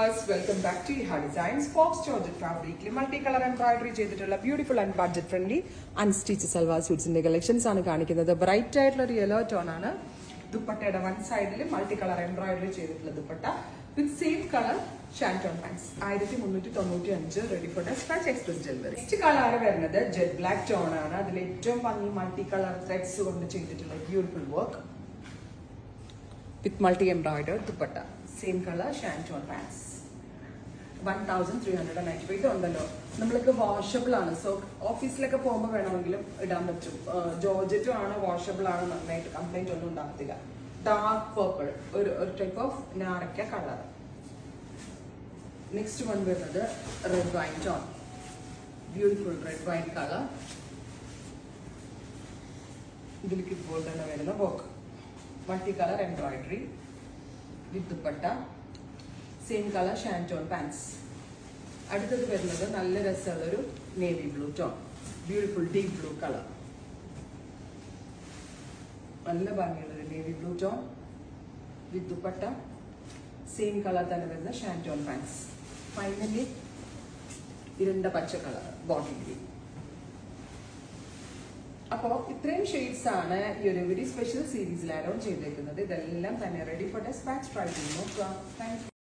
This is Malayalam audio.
viewers welcome back to Iha designs faux georgette ഫാബ്രിക്കിൽ മൾട്ടി കളർ എംബ്രോയിഡറി ചെയ്തിട്ടുള്ള beautiful and budget friendly unstitched salwar സ്യൂട്ട്സിന്റെ കളക്ഷൻസ് ആണ് കാണിക്കുന്നത് ബ്രൈറ്റ് ആയിട്ടുള്ള ഒരു യെല്ലോ ടോൺ ആണ് ദുപ്പട്ടയുടെ വൺ സൈഡിൽ മൾട്ടി കളർ എംബ്രോയിഡറി ചെയ്തിട്ടുള്ള dupatta with same colour shantoon pants ആയിരത്തി മുന്നൂറ്റി തൊണ്ണൂറ്റി അഞ്ച് ready for despatch express delivery next colour വരുന്നത് ജെറ്റ് ബ്ലാക്ക് ടോൺ ആണ് അതിൽ ഏറ്റവും ഭംഗി മൾട്ടി കളർ ത്രെഡ്സ് കൊണ്ട് ചെയ്തിട്ടുള്ള beautiful work with multi embroider dupatta same colour shantoon pants one thousand three hundred ninety five ഇതുണ്ടല്ലോ നമ്മൾക്ക് വാഷബിൾ ആണ് സോ ഓഫീസിലൊക്കെ പോകുമ്പോൾ വേണമെങ്കിലും ഇടാൻ പറ്റും ജോർജറ്റും ആണ് വാഷബിൾ ആണ് നന്നായിട്ട് കംപ്ലൈന്റ് ഒന്നും ഉണ്ടാകത്തില്ല ഡാർക്ക് പേർപ്പിൾ ഒരു ഒരു ടൈപ്പ് ഓഫ് നാരക്ക കളർ നെക്സ്റ്റ് വൺ വരുന്നത് red wine tone beautiful red wine colour ഇതിലേക്ക് ഇപ്പോൾ തന്നെ വരുന്ന work multi colour embroidery with dupatta same colour shantoon pants അടുത്തത് വരുന്നത് നല്ല രസമുള്ളൊരു navy blue tone beautiful deep blue colour നല്ല ഭംഗിയുള്ളൊരു navy blue tone with dupatta same colour തന്നെ വരുന്ന ഷാൻറ്റോൺ പാൻസ് ഫൈനലി ഇരുണ്ട പച്ച കളർ ബോട്ടിൽ ഗ്രീൻ അപ്പോൾ ഇത്രയും ഷെയ്ഡ്സ് ആണ് ഈ ഒരു വെരി സ്പെഷ്യൽ സീരീസിൽ ആഡ് ഓൺ ചെയ്തേക്കുന്നത് ഇതെല്ലാം തന്നെ റെഡി ഫോർ ഡെസ്പാച്ച് ട്രൈ ചെയ്ത് നോക്കുക താങ്ക്